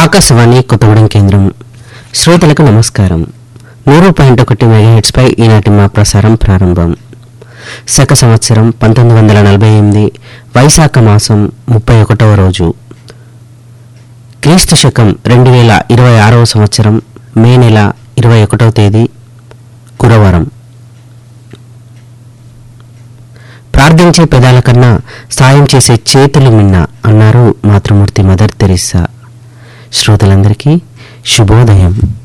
ఆకాశవాణి కొత్తగూడెం కేంద్రం శ్రోతలకు నమస్కారం నూరు పాయింట్ ఒకటి మెగాహెట్స్ పై ఈనాటి మా ప్రసారం ప్రారంభం శక సంవత్సరం పంతొమ్మిది వందల నలభై ఎనిమిది వైశాఖ మాసం ముప్పై ఒకటవ రోజు క్రీస్తు శకం రెండు వేల ఇరవై ఆరవ సంవత్సరం మే నెల ఇరవై ఒకటవ తేదీ గురువారం ప్రార్థించే పెదాల కన్నా సాయం చేసే చేతులు మిన్న అన్నారు మాతృమూర్తి మదర్ తెరిస్సా శ్రోతలందరికీ శుభోదయం